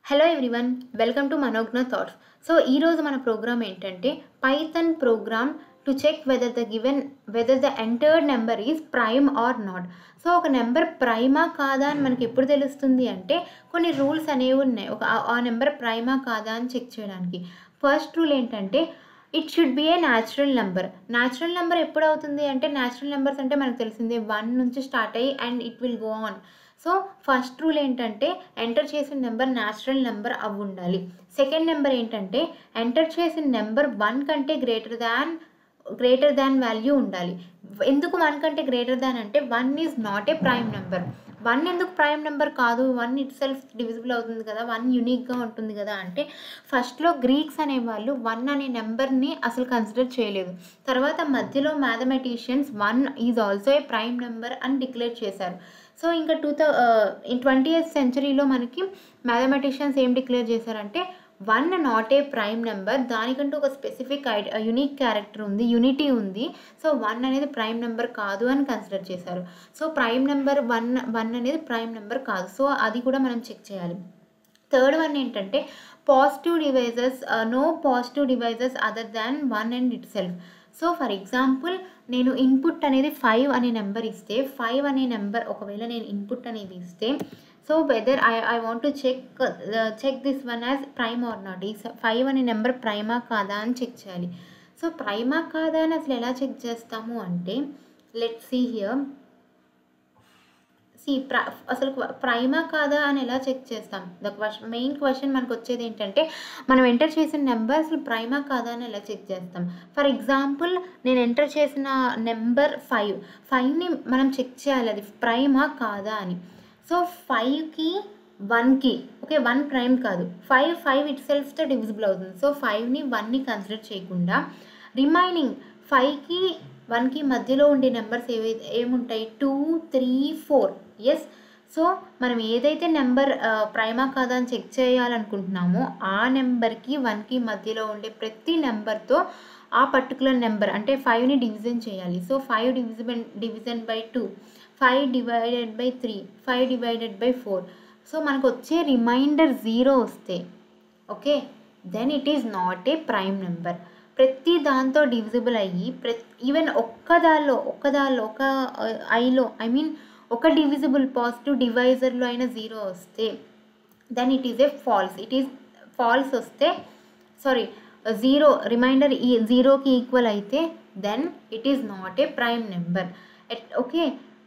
hello everyone welcome to Manogna thoughts so ఈరోజు మన program ఏంటంటే Python program to check whether the given whether the entered number is prime or not so ఒక number ప్రైమా కాదా అని మనకి ఎప్పుడు తెలుస్తుంది అంటే కొన్ని రూల్స్ అనేవి ఉన్నాయి ఒక ఆ- ఆ నెంబర్ ప్రైమా కాదా అని చెక్ చేయడానికి ఫస్ట్ రూల్ ఏంటంటే it should be a natural number natural number ఎప్పుడు అవుతుంది అంటే న్యాచురల్ నెంబర్స్ అంటే మనకు తెలిసిందే వన్ నుంచి స్టార్ట్ అయ్యి and it will go on so first rule ఏంటంటే ఎంటర్ చేసిన నెంబర్ న్యాచురల్ నెంబర్ అవి ఉండాలి సెకండ్ నెంబర్ ఏంటంటే ఎంటర్ చేసిన నెంబర్ వన్ కంటే greater than greater than value ఉండాలి ఎందుకు వన్ కంటే గ్రేటర్ దాన్ అంటే one is not a prime number one ఎందుకు ప్రైమ్ నెంబర్ కాదు వన్ ఇట్ సెల్ఫ్ డివిజిబుల్ అవుతుంది కదా వన్ యునిక్గా ఉంటుంది కదా అంటే ఫస్ట్లో గ్రీక్స్ అనేవాళ్ళు వన్ అనే నెంబర్ని అసలు కన్సిడర్ చేయలేదు తర్వాత మధ్యలో mathematicians one is also a prime number అని డిక్లేర్ చేశారు సో ఇంకా టూ థౌ ట్వంటీ ఎయిత్ సెంచరీలో మనకి మ్యాథమెటిషియన్స్ ఏం డిక్లేర్ చేశారంటే one not a prime number దానికంటూ ఒక స్పెసిఫిక్ ఐడి యునిక్ క్యారెక్టర్ ఉంది యూనిటీ ఉంది సో వన్ అనేది ప్రైమ్ నెంబర్ కాదు అని కన్సిడర్ చేశారు so prime number one one అనేది ప్రైమ్ నెంబర్ కాదు సో అది కూడా మనం చెక్ చేయాలి థర్డ్ వన్ ఏంటంటే positive divisors no positive divisors other than one and itself so for example నేను ఇన్పుట్ అనేది ఫైవ్ అనే నెంబర్ ఇస్తే ఫైవ్ అనే నెంబర్ ఒకవేళ నేను ఇన్పుట్ అనేది ఇస్తే so whether I I want to check check this one as prime or not ఈ ఫైవ్ అనే నెంబర్ ప్రైమా కాదా అని చెక్ చేయాలి సో ప్రైమా కాదా అని అసలు ఎలా చెక్ చేస్తాము అంటే లెట్ సీ హియర్ సి ప్ర అసలు ప్రైమా కాదా అని ఎలా చెక్ చేస్తాం ద క్వశ్చన్ మెయిన్ క్వశ్చన్ మనకు వచ్చేది ఏంటంటే మనం ఎంటర్ చేసిన నెంబర్ అసలు ప్రైమా కాదా అని ఎలా చెక్ చేస్తాం ఫర్ ఎగ్జాంపుల్ నేను ఎంటర్ చేసిన నెంబర్ ఫైవ్ ఫైవ్ని మనం చెక్ చేయాలి అది ప్రైమా కాదా అని సో ఫైవ్కి వన్కి ఓకే వన్ ప్రైమ్ కాదు ఫైవ్ ఫైవ్ ఇట్ సెల్ఫ్తో డివిజిబుల్ అవుతుంది సో ఫైవ్ని వన్ని కన్సిడర్ చేయకుండా రిమైనింగ్ ఫైవ్కి వన్కి మధ్యలో ఉండే నెంబర్స్ ఏవైతే ఏముంటాయి two three four yes so మనం ఏదైతే నెంబర్ ప్రైమా కాదా అని చెక్ చేయాలనుకుంటున్నామో ఆ నెంబర్కి వన్కి మధ్యలో ఉండే ప్రతి నెంబర్తో ఆ పర్టికులర్ నెంబర్ అంటే ఫైవ్ని డివిజన్ చేయాలి so five division division by two five divided by three five divided by four so మనకు వచ్చే రిమైండర్ జీరో వస్తే okay then it is not a prime number ప్రతి దాంతో డివిజిబుల్ అయ్యి ప్రతి ఈవెన్ ఒక్క దానిలో ఒక్క దానిలో ఒక ఐలో ఐ మీన్ ఒక డివిజిబుల్ పాజిటివ్ డివైజర్లో అయినా జీరో వస్తే then it is a false it is false వస్తే సారీ జీరో రిమైండర్ ఈ జీరోకి ఈక్వల్ అయితే then it is not a prime number okay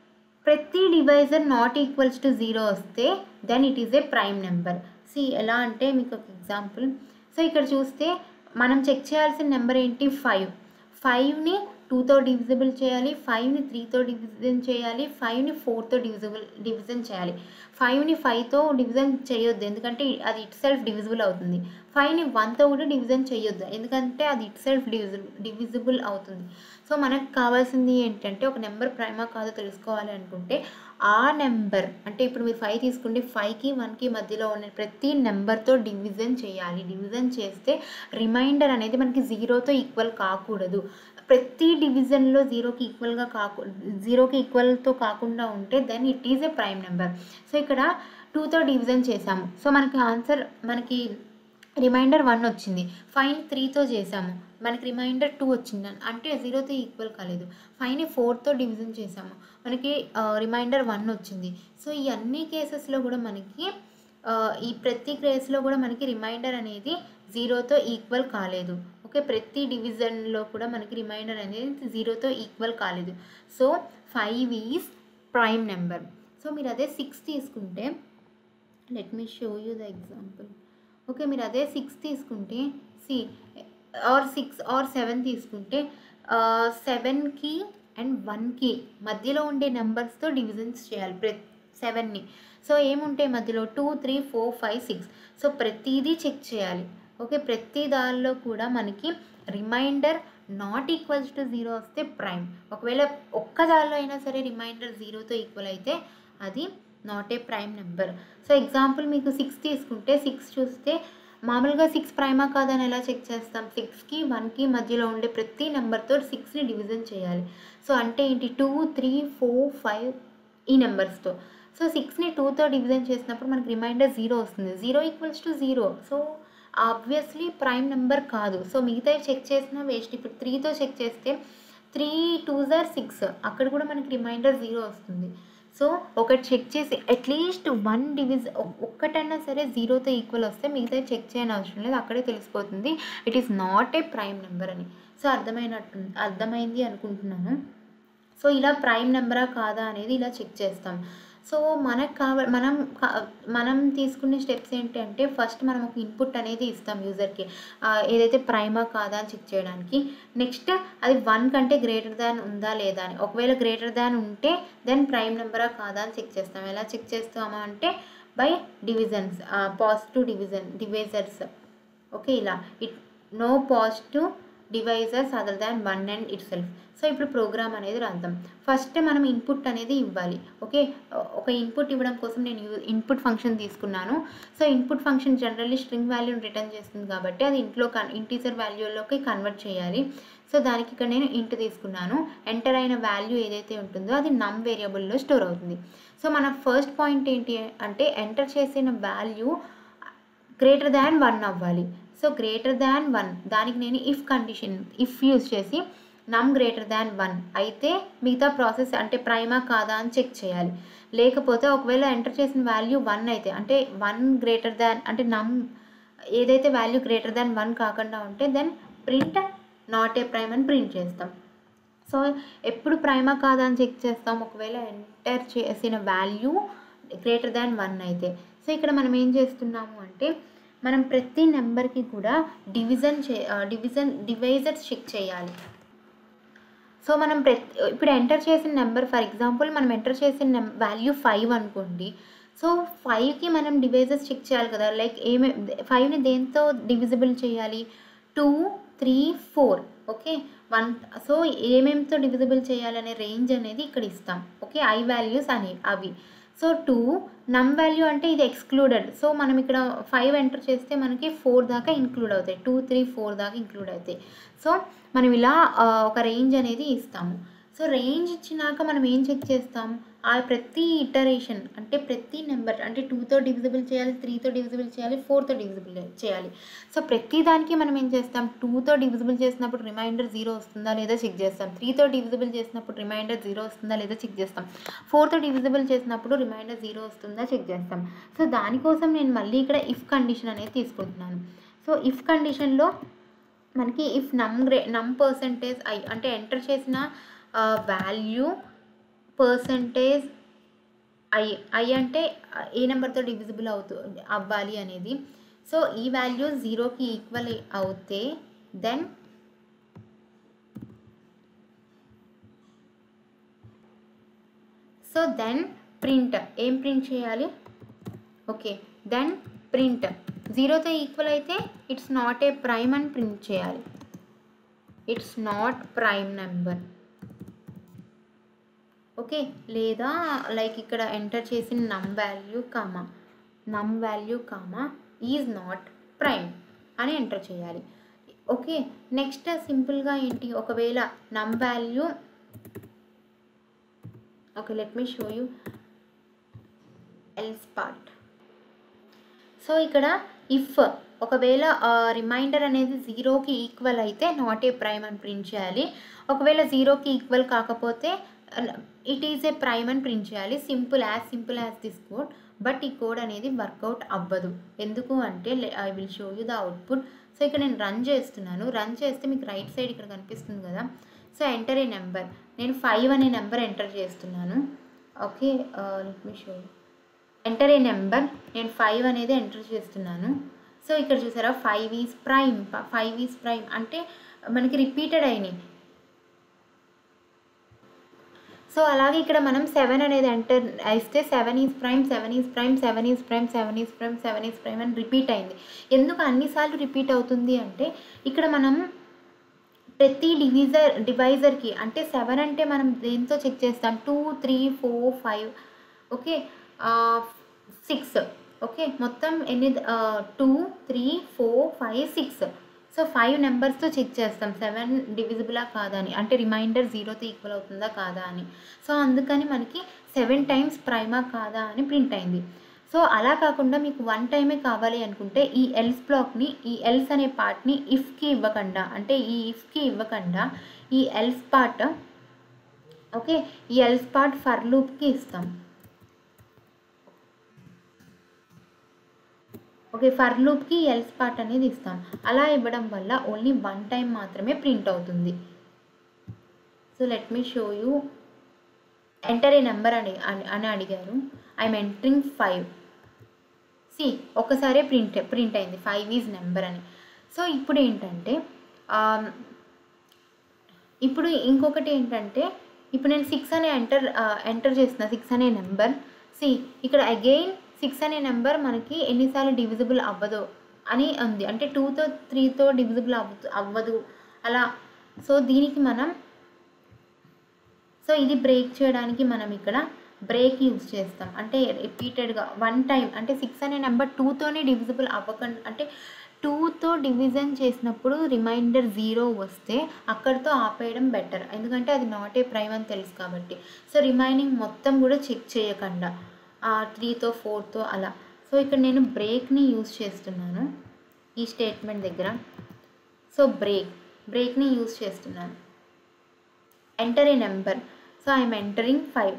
ప్రతి divisor not equals to zero వస్తే then it is a prime number see ఎలా అంటే మీకు ఒక ఎగ్జాంపుల్ సో ఇక్కడ చూస్తే మనం చెక్ చేయాల్సిన నెంబర్ ఏంటి ఫైవ్ ఫైవ్ని టూతో డివిజిబుల్ చేయాలి ఫైవ్ని త్రీతో డివిజన్ చేయాలి ఫైవ్ని ఫోర్తో డివిజిబుల్ డివిజన్ చేయాలి ఫైవ్ని ఫైవ్తో డివిజన్ చేయొద్దు ఎందుకంటే అది ఇట్ సెల్ఫ్ డివిజిబుల్ అవుతుంది ఫైవ్ని వన్తో కూడా డివిజన్ చేయొద్దు ఎందుకంటే అది ఇట్ సెల్ఫ్ డివిజిబుల్ డివిజిబుల్ అవుతుంది సో మనకు కావాల్సింది ఏంటంటే ఒక నెంబర్ ప్రైమా కాదో తెలుసుకోవాలి అనుకుంటే ఆ నెంబర్ అంటే ఇప్పుడు మీరు ఫైవ్ తీసుకుంటే ఫైవ్కి వన్కి మధ్యలో ఉన్న ప్రతి నెంబర్తో డివిజన్ చేయాలి డివిజన్ చేస్తే రిమైండర్ అనేది మనకి జీరోతో ఈక్వల్ కాకూడదు ప్రతి డివిజన్లో జీరోకి ఈక్వల్గా కాకు జీరోకి ఈక్వల్తో కాకుండా ఉంటే then it is a prime number so ఇక్కడ టూతో డివిజన్ చేసాము సో మనకి ఆన్సర్ మనకి రిమైండర్ వన్ వచ్చింది ఫైవ్ త్రీతో చేసాము మనకి రిమైండర్ టూ వచ్చింది అంటే జీరోతో ఈక్వల్ కాలేదు ఫైవ్ని ఫోర్తో డివిజన్ చేసాము మనకి రిమైండర్ వన్ వచ్చింది సో ఈ అన్ని కేసెస్లో కూడా మనకి ఆ, ఈ ప్రతి కేసులో కూడా మనకి రిమైండర్ అనేది జీరోతో ఈక్వల్ కాలేదు ఓకే ప్రతి డివిజన్లో కూడా మనకి రిమైండర్ అనేది జీరోతో ఈక్వల్ కాలేదు so five is prime number so మీరు అదే సిక్స్ తీసుకుంటే let me show you the example okay మీరు అదే సిక్స్ తీసుకుంటే see or six or seven తీసుకుంటే సెవెన్కి అండ్ వన్కి మధ్యలో ఉండే నెంబర్స్తో డివిజన్స్ చేయాలి ప్రతి సెవెన్ని సో ఏముంటాయి మధ్యలో two three four five six so ప్రతిదీ చెక్ చేయాలి ఓకే ప్రతి దానిలో కూడా మనకి remainder not equals to zero వస్తే ప్రైమ్ ఒకవేళ ఒక్క దానిలో అయినా సరే రిమైండర్ జీరోతో ఈక్వల్ అయితే అది not a prime number so example మీకు సిక్స్ తీసుకుంటే సిక్స్ చూస్తే మామూలుగా సిక్స్ ప్రైమా కాదని ఎలా చెక్ చేస్తాం సిక్స్కి వన్కి మధ్యలో ఉండే ప్రతి నెంబర్తో సిక్స్ని డివిజన్ చేయాలి సో అంటే ఏంటి టూ త్రీ ఫోర్ ఫైవ్ ఈ నెంబర్స్తో సో సిక్స్ని టూతో డివిజన్ చేసినప్పుడు మనకి రిమైండర్ జీరో వస్తుంది zero equals to zero so obviously prime number కాదు సో మిగతా చెక్ చేసినా వేస్ట్ ఇప్పుడు త్రీతో చెక్ చేస్తే త్రీ టూ జార్ సిక్స్ అక్కడ కూడా మనకి రిమైండర్ జీరో వస్తుంది సో ఒకటి చెక్ చేసి అట్లీస్ట్ వన్ డివిజ్ ఒక్కటన్నా సరే జీరోతో ఈక్వల్ వస్తే మిగతా చెక్ చేయని అవసరం లేదు అక్కడే తెలిసిపోతుంది it is not a prime number అని సో అర్థమైనట్టు అర్థమైంది అనుకుంటున్నాను సో ఇలా ప్రైమ్ నెంబరా కాదా అనేది ఇలా చెక్ చేస్తాం సో మనకు కావ మనం కా- మనం తీసుకునే స్టెప్స్ ఏంటి అంటే ఫస్ట్ మనం ఒక ఇన్పుట్ అనేది ఇస్తాం యూజర్కి ఏదైతే ప్రైమా కాదా అని చెక్ చేయడానికి నెక్స్ట్ అది వన్ కంటే గ్రేటర్ దాన్ ఉందా లేదా అని ఒకవేళ గ్రేటర్ దాన్ ఉంటే దెన్ ప్రైమ్ నెంబరా కాదా అని చెక్ చేస్తాం ఎలా చెక్ చేస్తామా అంటే by divisions positive division divisors okay ఇలా it no positive divisors other than one and itself so ఇప్పుడు ప్రోగ్రామ్ అనేది రాద్దాం ఫస్ట్ మనం ఇన్పుట్ అనేది ఇవ్వాలి ఓకే ఒక ఇన్పుట్ ఇవ్వడం కోసం నేను ఇన్పుట్ ఫంక్షన్ తీసుకున్నాను so input function generally string వాల్యూని రిటర్న్ చేస్తుంది కాబట్టి అది ఇంట్లో కన్ ఇంటీజర్ వాల్యూలోకి కన్వర్ట్ చేయాలి సో దానికి ఇక్కడ నేను ఇంట్ తీసుకున్నాను ఎంటర్ అయిన వాల్యూ ఏదైతే ఉంటుందో అది నమ్ వేరియబుల్లో స్టోర్ అవుతుంది సో మన ఫస్ట్ పాయింట్ ఏంటి అంటే ఎంటర్ చేసిన వాల్యూ గ్రేటర్ దాన్ వన్ అవ్వాలి సో గ్రేటర్ దాన్ వన్ దానికి నేను ఇఫ్ కండిషన్ ఇఫ్ యూజ్ చేసి నమ్ గ్రేటర్ దాన్ వన్ అయితే మిగతా ప్రాసెస్ అంటే ప్రైమా కాదా అని చెక్ చేయాలి లేకపోతే ఒకవేళ ఎంటర్ చేసిన వాల్యూ వన్ అయితే అంటే వన్ గ్రేటర్ దాన్ అంటే నమ్ ఏదైతే వాల్యూ గ్రేటర్ దాన్ వన్ కాకుండా ఉంటే then print not a prime అని ప్రింట్ చేస్తాం సో ఎప్పుడు ప్రైమా కాదా అని చెక్ చేస్తాం ఒకవేళ ఎంటర్ చేసిన వాల్యూ గ్రేటర్ దాన్ వన్ అయితే సో ఇక్కడ మనం ఏం చేస్తున్నాము అంటే మనం ప్రతి నెంబర్కి కూడా డివిజన్ చే డివిజన్ డివైజర్స్ చెక్ చేయాలి సో మనం ప్రతి ఇప్పుడు ఎంటర్ చేసిన నెంబర్ ఫర్ ఎగ్జాంపుల్ మనం ఎంటర్ చేసిన వాల్యూ ఫైవ్ అనుకోండి సో ఫైవ్కి మనం డివైజెస్ చెక్ చేయాలి కదా లైక్ ఏమే ఫైవ్ని దేంతో డివిజిబుల్ చేయాలి two three four okay one so ఏమేమితో డివిజిబుల్ చేయాలనే రేంజ్ అనేది ఇక్కడ ఇస్తాం ఓకే ఐ వాల్యూస్ అని అవి సో టూ నమ్ వాల్యూ అంటే ఇది ఎక్స్క్లూడెడ్ సో మనం ఇక్కడ ఫైవ్ ఎంటర్ చేస్తే మనకి ఫోర్ దాకా ఇంక్లూడ్ అవుతాయి టూ త్రీ ఫోర్ దాకా ఇంక్లూడ్ అవుతాయి సో మనం ఇలా ఆ, ఒక రేంజ్ అనేది ఇస్తాము సో రేంజ్ ఇచ్చినాక మనం ఏం చెక్ చేస్తాం ఆ ప్రతి ఇటరేషన్ అంటే ప్రతి నెంబర్ అంటే టూతో డివిజిబుల్ చేయాలి త్రీతో డివిజిబుల్ చేయాలి ఫోర్తో డివిజిబుల్ చేయాలి సో ప్రతి దానికి మనం ఏం చేస్తాం టూతో డివిజిబుల్ చేసినప్పుడు రిమైండర్ జీరో వస్తుందా లేదా చెక్ చేస్తాం త్రీతో డివిజిబుల్ చేసినప్పుడు రిమైండర్ జీరో వస్తుందా లేదా చెక్ చేస్తాం ఫోర్తో డివిజిబుల్ చేసినప్పుడు రిమైండర్ జీరో వస్తుందా చెక్ చేస్తాం సో దానికోసం నేను మళ్ళీ ఇక్కడ ఇఫ్ కండిషన్ అనేది తీసుకుంటున్నాను సో ఇఫ్ కండిషన్లో మనకి ఇఫ్ నమ్ గ్రే నమ్ పర్సంటేజ్ ఐ అంటే ఎంటర్ చేసిన వాల్యూ పర్సంటేజ్ ఐ ఐ అంటే ఏ నెంబర్తో డివిజిబుల్ అవుతూ అవ్వాలి అనేది సో ఈ వాల్యూ జీరోకి ఈక్వల్ అవుతే దెన్ సో దెన్ ప్రింట్ ఏం ప్రింట్ చేయాలి ఓకే దెన్ ప్రింట్ జీరోతో ఈక్వల్ అయితే ఇట్స్ నాట్ ఏ ప్రైమ్ అని ప్రింట్ చేయాలి it's not prime number okay లేదా లైక్ ఇక్కడ ఎంటర్ చేసిన num value comma num value comma is not prime అని ఎంటర్ చేయాలి ఓకే నెక్స్ట్ సింపుల్గా ఏంటి ఒకవేళ num value okay let me show you else part so ఇక్కడ ఇఫ్ ఒకవేళ రిమైండర్ అనేది జీరోకి ఈక్వల్ అయితే నాట్ ఏ ప్రైమ్ అని ప్రింట్ చేయాలి ఒకవేళ జీరోకి ఈక్వల్ కాకపోతే ఇట్ ఈజ్ ఏ ప్రైమ్ అని ప్రింట్ చేయాలి simple as simple as this code but ఈ కోడ్ అనేది వర్కౌట్ అవ్వదు ఎందుకు అంటే I will show you the output so ఇక్కడ నేను రన్ చేస్తున్నాను రన్ చేస్తే మీకు రైట్ సైడ్ ఇక్కడ కనిపిస్తుంది కదా సో ఎంటర్ ఏ నెంబర్ నేను ఫైవ్ అనే నెంబర్ ఎంటర్ చేస్తున్నాను okay let me show enter a number నేను ఫైవ్ అనేది ఎంటర్ చేస్తున్నాను సో ఇక్కడ చూసారా five is prime five is prime అంటే మనకి రిపీటెడ్ అయినాయి సో అలాగే ఇక్కడ మనం సెవెన్ అనేది ఎంటర్ ఇస్తే seven is prime seven is prime seven is prime seven is prime seven is prime అని రిపీట్ అయింది ఎందుకు అన్నిసార్లు రిపీట్ అవుతుంది అంటే ఇక్కడ మనం ప్రతి డివిజర్ డివైజర్కి అంటే సెవెన్ అంటే మనం దేంతో చెక్ చేస్తాం two three four five okay six okay మొత్తం ఎన్ని two three four five six so five నెంబర్స్తో చెక్ చేస్తాం సెవెన్ డివిజిబులా కాదా అని అంటే రిమైండర్ జీరోతో ఈక్వల్ అవుతుందా కాదా అని సో అందుకని మనకి సెవెన్ టైమ్స్ ప్రైమా కాదా అని ప్రింట్ అయింది సో అలా కాకుండా మీకు వన్ టైమే కావాలి అనుకుంటే ఈ ఎల్స్ బ్లాక్ని ఈ ఎల్స్ అనే పార్ట్ని ఇఫ్కి ఇవ్వకుండా అంటే ఈ ఇఫ్కి ఇవ్వకుండా ఈ ఎల్స్ పార్ట్ ఓకే ఈ ఎల్స్ పార్ట్ ఫర్ లూప్కి ఇస్తాం ఓకే ఫర్ లూప్కి ఎల్స్ పార్ట్ అనేది ఇస్తాం అలా ఇవ్వడం వల్ల ఓన్లీ వన్ టైం మాత్రమే ప్రింట్ అవుతుంది so let me show you enter a number అని అని- అని అడిగారు ఐఎమ్ ఎంటరింగ్ ఫైవ్ సి ఒకసారే ప్రింట్ ప్రింట్ అయింది ఫైవ్ ఈజ్ నెంబర్ అని సో ఇప్పుడు ఏంటంటే ఆమ్, ఇప్పుడు ఇంకొకటి ఏంటంటే ఇప్పుడు నేను సిక్స్ అనే ఎంటర్ ఎంటర్ చేస్తున్నా సిక్స్ అనే నెంబర్ సి ఇక్కడ అగైన్ సిక్స్ అనే నెంబర్ మనకి ఎన్నిసార్లు డివిజిబుల్ అవ్వదు అని ఉంది అంటే టూతో త్రీతో డివిజిబుల్ అవ్వదు అవ్వదు అలా సో దీనికి మనం సో ఇది బ్రేక్ చేయడానికి మనం ఇక్కడ బ్రేక్ యూజ్ చేస్తాం అంటే రిపీటెడ్గా వన్ టైం అంటే సిక్స్ అనే నెంబర్ టూతోనే డివిజిబుల్ అవ్వకుండా అంటే టూతో డివిజన్ చేసినప్పుడు రిమైండర్ జీరో వస్తే అక్కడితో ఆపేయడం బెటర్ ఎందుకంటే అది నాట్ ఏ ప్రైమ్ అని తెలుసు కాబట్టి సో రిమైనింగ్ మొత్తం కూడా చెక్ చేయకుండా త్రీతో ఫోర్తో అలా సో ఇక్కడ నేను బ్రేక్ని యూజ్ చేస్తున్నాను ఈ స్టేట్మెంట్ దగ్గర సో బ్రేక్ బ్రేక్ని యూజ్ చేస్తున్నాను enter a number so I'm entering five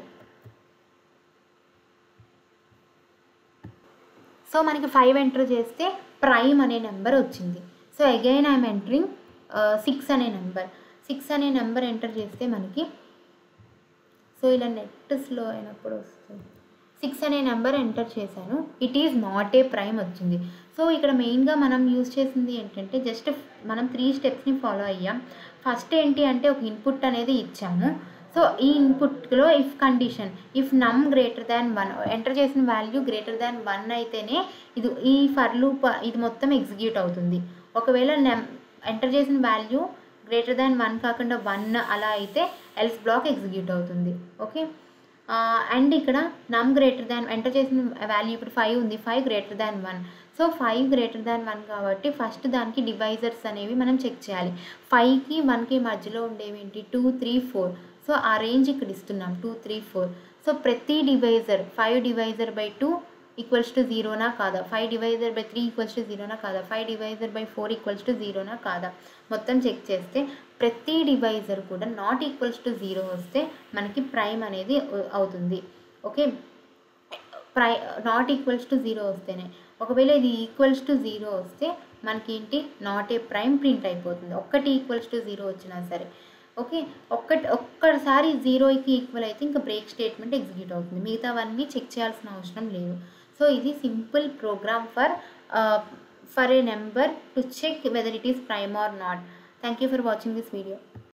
so మనకి ఫైవ్ ఎంటర్ చేస్తే ప్రైమ్ అనే నెంబర్ వచ్చింది so again I'm entering six అనే నెంబర్ సిక్స్ అనే నెంబర్ ఎంటర్ చేస్తే మనకి సో ఇలా నెట్ స్లో అయినప్పుడు వస్తుంది సిక్స్ అనే నెంబర్ ఎంటర్ చేశాను it is not a prime వచ్చింది సో ఇక్కడ మెయిన్గా మనం యూజ్ చేసింది ఏంటంటే జస్ట్ మనం త్రీ స్టెప్స్ని ఫాలో అయ్యాం ఫస్ట్ ఏంటి అంటే ఒక ఇన్పుట్ అనేది ఇచ్చాము సో ఈ ఇన్పుట్లో if condition if num greater than one enter చేసిన వాల్యూ గ్రేటర్ దాన్ వన్ అయితేనే ఇది ఈ ఫర్ లూప్ ఇది మొత్తం ఎగ్జిక్యూట్ అవుతుంది ఒకవేళ నెమ్ ఎంటర్ చేసిన వాల్యూ గ్రేటర్ దాన్ వన్ కాకుండా వన్ అలా అయితే ఎల్స్ బ్లాక్ ఎగ్జిక్యూట్ అవుతుంది ఓకే అండ్ ఇక్కడ నమ్ గ్రేటర్ దాన్ ఎంటర్ చేసిన వాల్యూ ఇప్పుడు ఫైవ్ ఉంది five greater than one so five greater than one కాబట్టి ఫస్ట్ దానికి డివైజర్స్ అనేవి మనం చెక్ చేయాలి ఫైవ్కి వన్కి మధ్యలో ఉండేవి ఏంటి టూ త్రీ ఫోర్ సో ఆ రేంజ్ ఇక్కడ ఇస్తున్నాం టూ త్రీ ఫోర్ సో ప్రతి divisor five divisor by two equals to జీరోనా కాదా five divisor by three equals to జీరోనా కాదా five divisor by four equals to జీరోనా కాదా మొత్తం చెక్ చేస్తే ప్రతి డివైజర్ కూడా నాట్ ఈక్వల్స్ టు జీరో వస్తే మనకి ప్రైమ్ అనేది అ- అవుతుంది ఓకే ప్రై నాట్ ఈక్వల్స్ టు జీరో వస్తేనే ఒకవేళ ఇది ఈక్వల్స్ టు జీరో వస్తే మనకి ఏంటి నాట్ ఏ ప్రైమ్ ప్రింట్ అయిపోతుంది ఒక్కటి ఈక్వల్స్ టు జీరో వచ్చినా సరే ఓకే ఒక్కటి ఒక్కసారి జీరోకి ఈక్వల్ అయితే ఇంకా బ్రేక్ స్టేట్మెంట్ ఎగ్జిక్యూట్ అవుతుంది మిగతావన్నీ చెక్ చేయాల్సిన అవసరం లేదు సో ఇది simple program for for a number to check whether it is prime or not thank you for watching this video